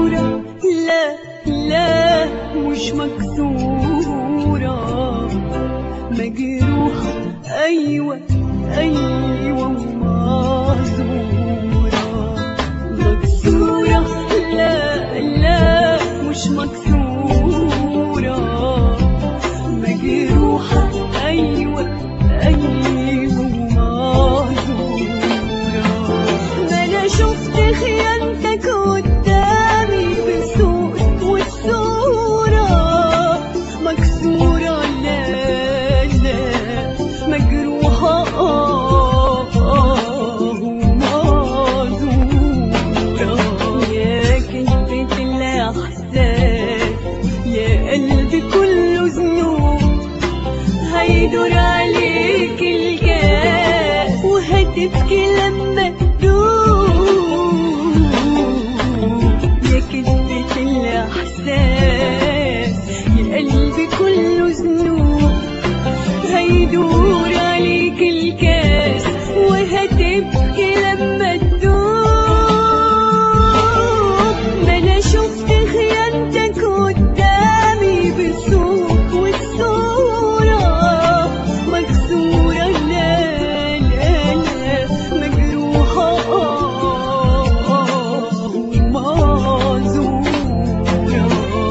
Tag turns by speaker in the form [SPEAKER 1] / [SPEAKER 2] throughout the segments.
[SPEAKER 1] مكسورة لا لا مش مكسورة مجروحة أيوة أيوة ومعذورة مكسورة لا لا مش مكسورة مجروحة أيوة أيوة ومعذورة ما أنا شفت خيانتك قدامي بالصوت والصورة مكسورة لا لا مجروحة آه آه ومعذورة يا كلمة الإحساس يا قلبي كله ذنوب هيدور عليك الجاء وهتبكي لما تدوب يا كذبة الإحساس يا قلبي كله ذنوب هيدور عليك الكاس وهتبكي لما تدوب ما انا شفت خيانتك قدامي بالصوت والصورة مكسورة لا لا لا مجروحة آه آه ومعذورة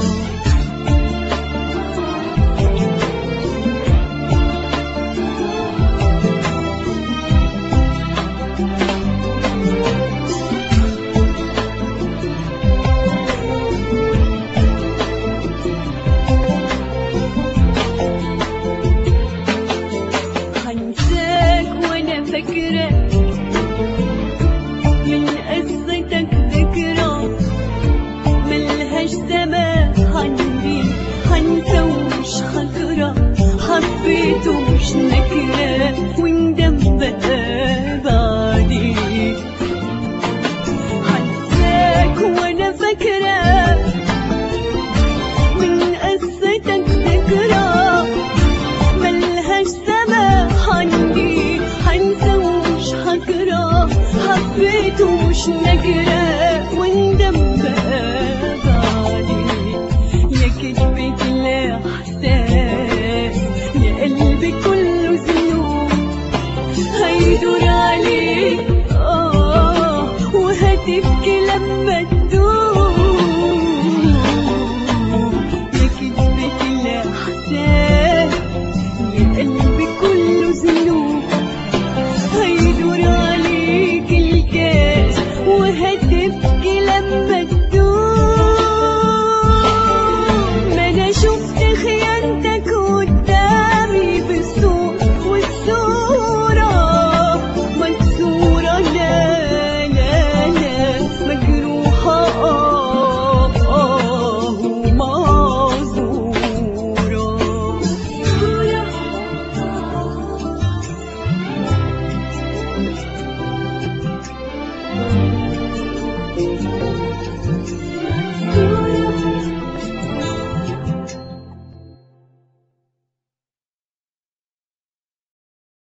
[SPEAKER 1] هنساك وانا فاكرة من قصتك ذكرى ملهاش سماء عندي هنسى ومش خاطرة حبيت ومش نكرة وندم بقى بعدين هنساك وانا فاكرة من قصتك ذكرى ملهاش سما عندي هنسى ومش هجرى حبيت ومش نجرة وندم بقى بعدين يا كدبة الإحساس يا قلبي كله ذنوب هيدور عليك آه وهتبكي لما تدوب يا كدبة الإحساس يا قلبي كله ذنوب هيدور عليك الكاس وهتبكي لما تدوب ما انا شفت خيانتك قدامي بالصوت والصورة مكسورة لا لا لا مجروحة آه آه ومعذورة